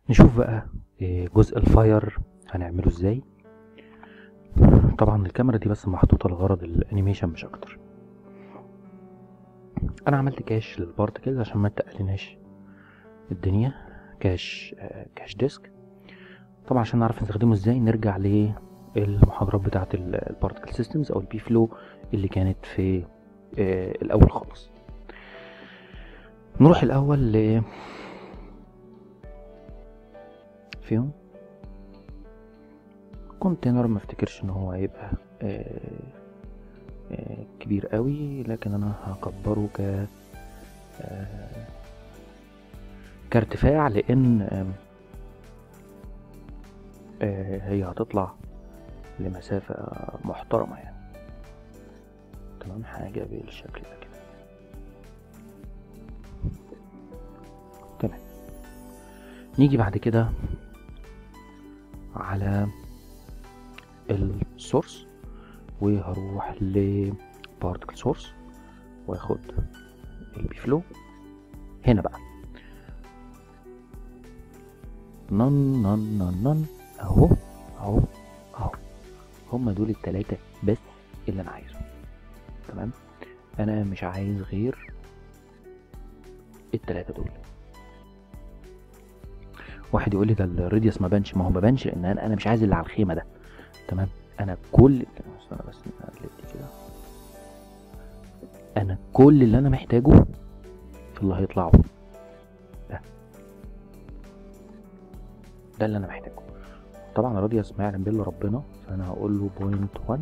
نشوف بقى إيه، جزء الفاير هنعمله ازاي طبعا الكاميرا دي بس محطوطة لغرض الانيميشن مش اكتر انا عملت كاش للبارتكلز عشان ما تقلناش الدنيا كاش آه، كاش ديسك طبعا عشان نعرف نستخدمه ازاي نرجع للمحاضرات بتاعة البارتكل سيستمز او البي فلو اللي كانت في آه، الاول خالص نروح الاول ل فيهم كونتينر ما افتكرش ان هو هيبقى آه، آه، كبير قوي لكن انا هكبره ك آه، كارتفاع لان آم، آه، هي هتطلع لمسافة محترمة يعني تمام حاجة بالشكل ده كده تمام نيجي بعد كده على السورس وهروح ل particle source واخد البي فلو هنا بقى نن نن نن نن اهو اهو اهو هما دول التلاتة بس اللي انا عايزهم تمام انا مش عايز غير التلاتة دول واحد يقول لي ده الراديوس ما بانش ما هو ما بانش لان انا انا مش عايز اللي على الخيمه ده تمام انا كل استنى بس نقلب دي كده انا كل اللي انا محتاجه في اللي هيطلعوا ده ده اللي انا محتاجه طبعا الراديوس ما يعلم بالله ربنا فانا هقول له بوينت 1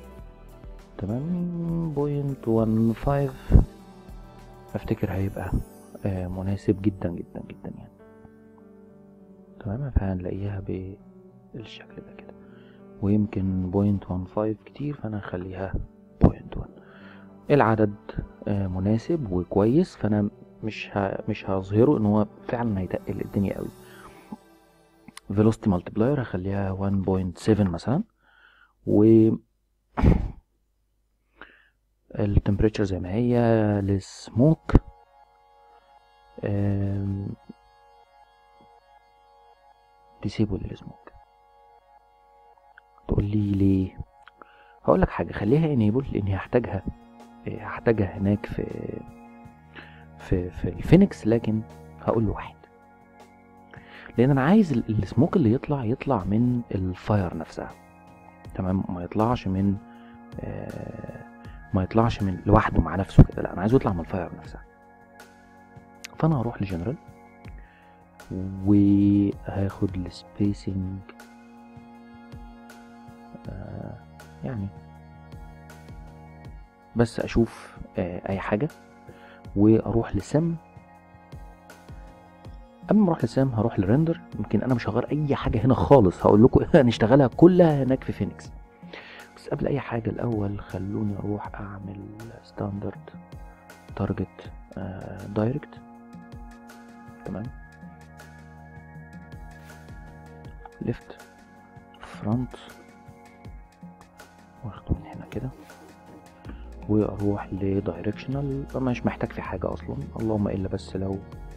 تمام بوينت 1 5 افتكر هيبقى آه مناسب جدا جدا جدا يعني تمام فهنلاقيها بالشكل ده كده ويمكن بوينت 15 كتير فانا هخليها بوينت 1 العدد آه، مناسب وكويس فانا مش ه... مش هظهره ان هو فعلا هيتقل الدنيا قوي velocity multiplier هخليها 1.7 مثلا و التمبريتشر زي ما هي للسموك ديسيبل للسموك تقول لي ليه هقول لك حاجه خليها انيبل لاني هحتاجها إيه، هحتاجها هناك في في في الفينكس لكن هقول له واحد لان انا عايز ال- السموك اللي يطلع يطلع من الفاير نفسها تمام ما يطلعش من آه، ما يطلعش من لوحده مع نفسه كده لا انا عايزه يطلع من الفاير نفسها فانا هروح لجنرال وهاخد السبيسنج آه يعني بس اشوف آه اي حاجه واروح لسم قبل ما اروح لسام هروح لرندر يمكن انا مش هغير اي حاجه هنا خالص هقول لكم هنشتغلها كلها هناك في فينيكس بس قبل اي حاجه الاول خلوني اروح اعمل ستاندرد تارجت دايركت تمام ليفت فرونت واخده من هنا كده واروح لدايركشنال مش محتاج في حاجه اصلا اللهم الا بس لو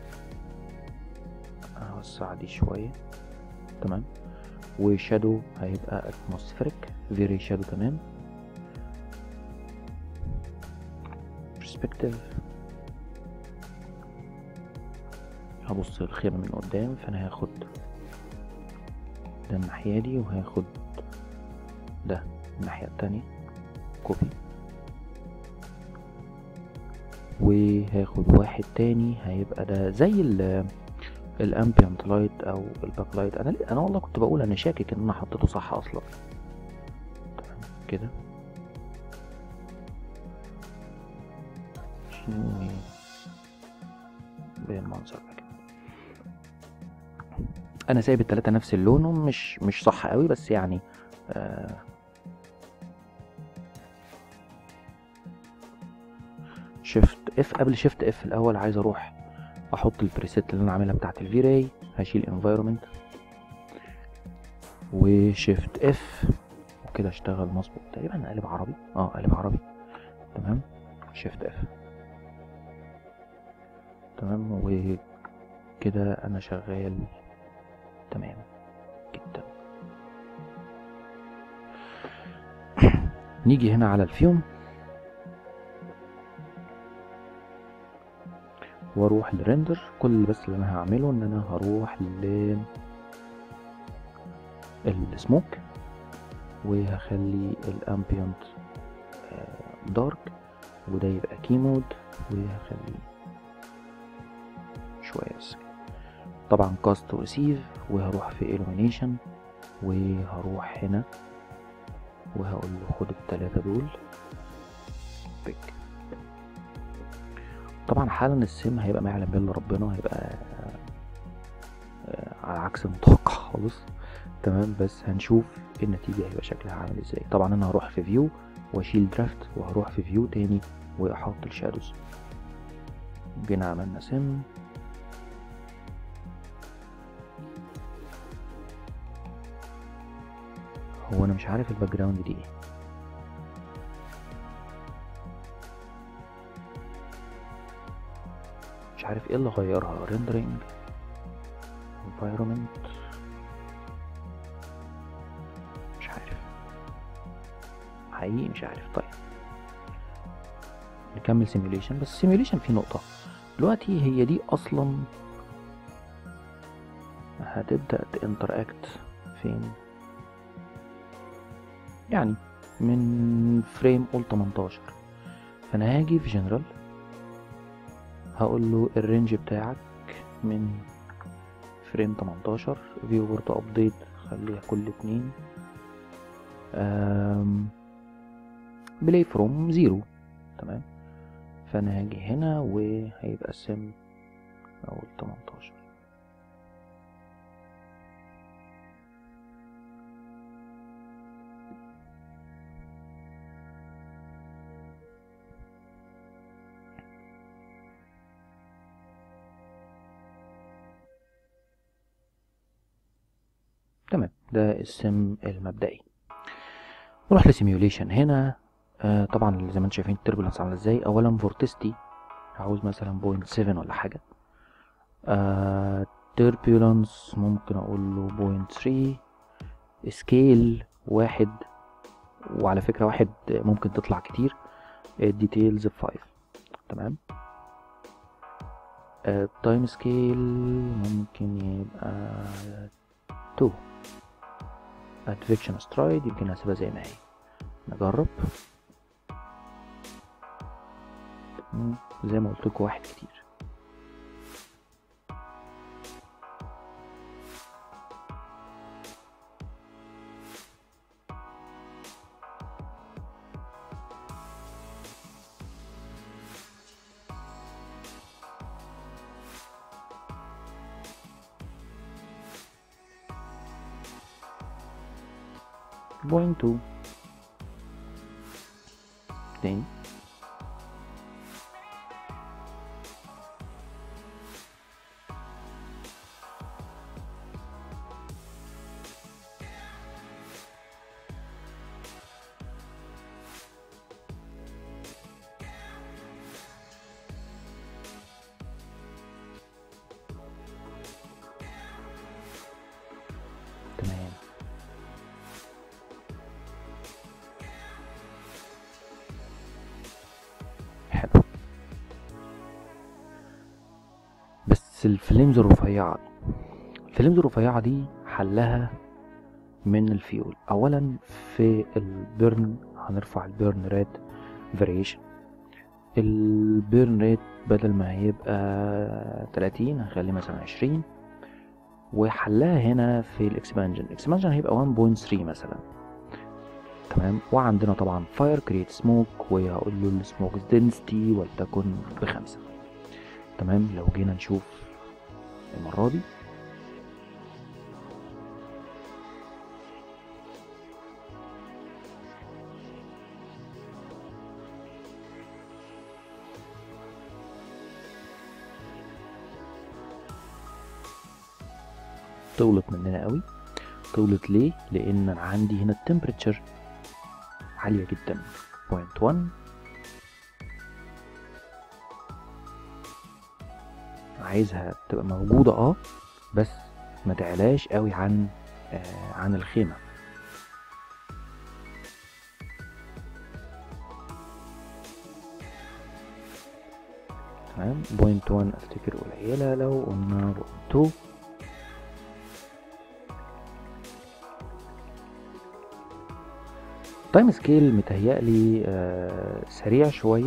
اوسع دي شويه تمام وشادو هيبقى اتموسفيريك فيري شادو تمام برسبكتيف هبص الخيمة من قدام فانا هاخد ده الناحية دي وهاخد ده الناحية التانية كوبي وهاخد واحد تاني هيبقى ده زي ال الامبيانت لايت او الباك لايت انا انا والله كنت بقول انا شاكك ان انا حطيته صح اصلا تمام كده شنو بالمنظر ده كده انا سايب التلاتة نفس اللون ومش مش صح قوي بس يعني آه شيفت اف قبل شيفت اف الاول عايز اروح احط البريسيت اللي انا عاملها بتاعت الفيراي هشيل انفايرمنت وشيفت اف وكده اشتغل مظبوط تقريبا انا قالب عربي اه قالب عربي تمام شيفت اف تمام وكده انا شغال تمام جدا نيجي هنا على الفيوم واروح لريندر كل اللي بس اللي انا هعمله ان انا هروح ل السموك وهخلي الامبيانت دارك وده يبقى كي مود وهخليه شوية بس طبعا كاست وريسيف وهروح في illumination وهروح هنا وهقول له خد التلاتة دول بيك طبعا حالا السم هيبقى ما يعلم به الا ربنا هيبقى آه، على عكس المتوقع خالص تمام بس هنشوف النتيجة هيبقى شكلها عامل ازاي طبعا انا هروح في فيو واشيل درافت وهروح في فيو تاني واحط الشادوز جينا عملنا سم هو انا مش عارف الباك جراوند دي ايه مش عارف ايه اللي غيرها rendering environment مش عارف حقيقي مش عارف طيب نكمل simulation بس simulation فيه نقطة دلوقتي هي دي اصلا هتبدأ تinteract فين يعني من فريم قول 18 فانا هاجي في جنرال هقول له الرينج بتاعك من فريم 18 فيو بورت ابديت خليها كل اتنين بلاي فروم زيرو تمام فانا هاجي هنا وهيبقى السم اول 18 تمام ده السم المبدئي نروح لسيميوليشن هنا آه طبعا زي ما انتم شايفين التربولنس عامله ازاي اولا فورتستي عاوز مثلا بوينت 7 ولا حاجه آه تربولنس ممكن اقول له بوينت 3 سكيل واحد وعلى فكره واحد ممكن تطلع كتير الديتيلز 5 تمام التايم سكيل ممكن يبقى 2 ادفكشن سترايد يمكن هسيبها زي ما هي نجرب مم، زي ما قلت لكم واحد كتير بوينت تو تاني تمام حلو بس الفليمز الرفيعة الفليمز الرفيعة دي حلها من الفيول اولا في البيرن هنرفع البيرن ريت فاريشن البيرن ريت بدل ما هيبقى 30 هنخليه مثلا 20 وحلها هنا في الاكسبانجن الاكسبانجن هيبقى 1.3 مثلا تمام وعندنا طبعا فاير كريت سموك وهقول له السموك دنسيتي ولتكن بخمسة تمام لو جينا نشوف المرة دي طولت مننا قوي طولت ليه لان انا عندي هنا التمبريتشر عالية جدا بوينت 1 عايزها تبقى موجودة اه بس ما تعلاش قوي عن آه عن الخيمة تمام بوينت 1 افتكر قليلة لو قلنا بوينت 2 تايم سكيل متهيألي آه سريع شوية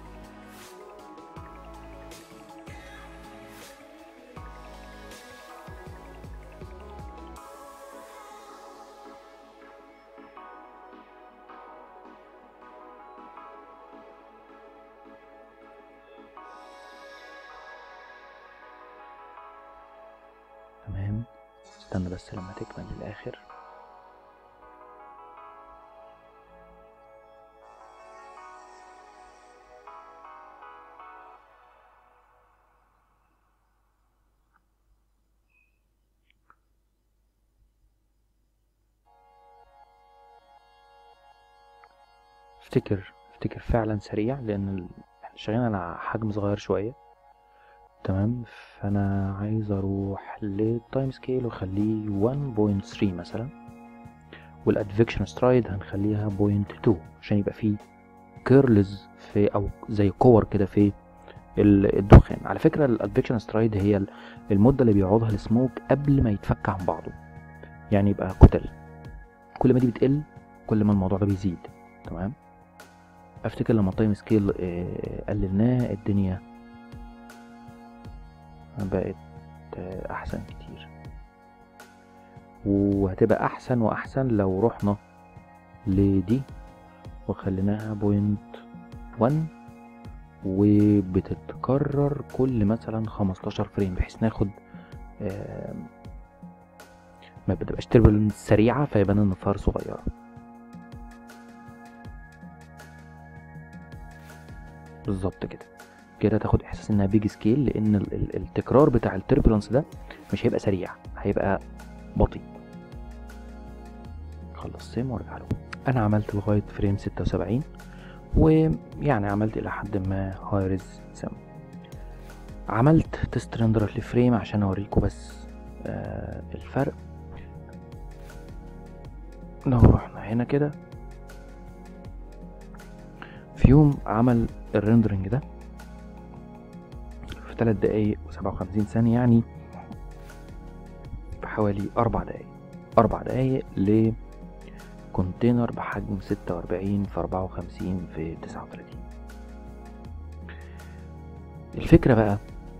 تمام استنى بس لما تكمل للآخر افتكر افتكر فعلا سريع لان ال- احنا شغالين على حجم صغير شوية تمام فانا عايز اروح للتايم سكيل واخليه 1.3 مثلا والادفكشن سترايد هنخليها 0.2 عشان يبقى فيه كيرلز في او زي كور كده في ال- الدخان على فكرة الادفكشن سترايد هي ال- المدة اللي بيقعدها السموك قبل ما يتفك عن بعضه يعني يبقى كتل كل ما دي بتقل كل ما الموضوع ده بيزيد تمام افتكر لما التايم سكيل آه، قللناه الدنيا بقت آه، احسن كتير وهتبقى احسن واحسن لو رحنا لدي وخليناها بوينت 1 وبتتكرر كل مثلا 15 فريم بحيث ناخد آم، ما بتبقاش تربل سريعة فيبان النفار صغيرة بالظبط كده كده تاخد احساس انها بيج سكيل لان ال- ال- التكرار بتاع التربulence ده مش هيبقى سريع هيبقى بطيء خلص سيم وارجع له انا عملت لغايه فريم 76 ويعني عملت الى حد ما هاي ريز سم عملت تيست ريندر لفريم عشان اوريكم بس آه الفرق لو رحنا هنا كده فيوم عمل الريندرنج ده في 3 دقايق و57 ثانية يعني بحوالي أربع دقايق أربع دقايق لكونتينر بحجم 46 في 54 في 39 الفكرة بقى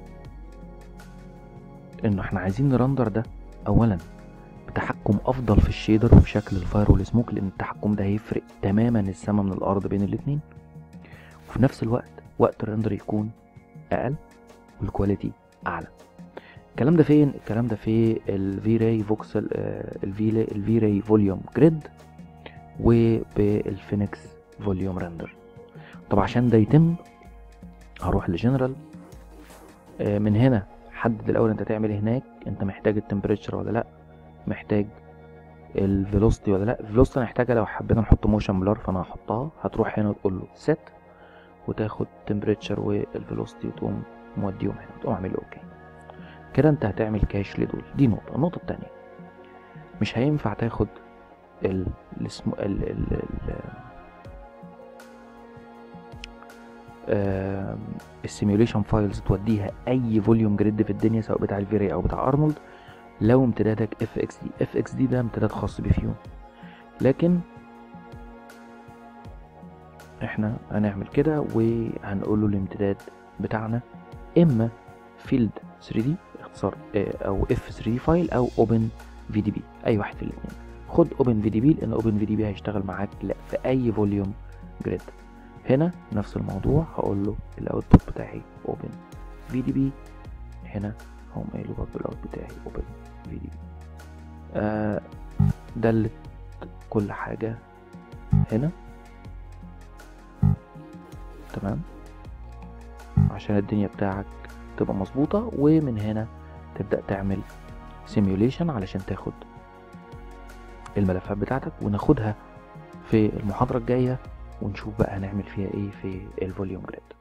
انه احنا عايزين نرندر ده اولا بتحكم افضل في الشيدر وفي شكل الفاير والسموك لان التحكم ده هيفرق تماما السما من الارض بين الاتنين وفي نفس الوقت وقت الرندر يكون اقل والكواليتي اعلى الكلام ده فين الكلام ده في الفي راي فوكسل الفي الفي راي فوليوم جريد وبالفينكس فوليوم رندر طب عشان ده يتم هروح لجنرال من هنا حدد الاول انت تعمل إيه هناك انت محتاج التمبريتشر ولا لا محتاج الفيلوسيتي ولا لا الفيلوسيتي انا محتاجه لو حبينا نحط موشن بلار فانا هحطها هتروح هنا وتقول له سيت وتاخد تمبريتشر والفيلوسيتي وتقوم موديهم هنا وتقوم عامل له اوكي كده انت هتعمل كاش لدول دي نقطة النقطة التانية مش هينفع تاخد ال الاسم ال ال ال السيميوليشن فايلز توديها اي فوليوم جريد في الدنيا سواء بتاع الفيري او بتاع ارنولد لو امتدادك اف اكس دي اف اكس دي ده امتداد خاص بفيوم لكن احنا هنعمل كده وهنقول له الامتداد بتاعنا اما فيلد 3 دي اختصار اه او اف 3 دي فايل او اوبن في دي بي اي واحد في الاثنين خد اوبن في دي بي لان اوبن في دي بي هيشتغل معاك لا في اي فوليوم جريد هنا نفس الموضوع هقول له الاوتبوت بتاعي اوبن في دي بي هنا هقوم قايل له برضه الاوت بتاعي اوبن في دي بي آه دلت كل حاجه هنا تمام عشان الدنيا بتاعك تبقى مظبوطة ومن هنا تبدأ تعمل سيميوليشن علشان تاخد الملفات بتاعتك وناخدها في المحاضرة الجاية ونشوف بقى هنعمل فيها ايه في الفوليوم جريد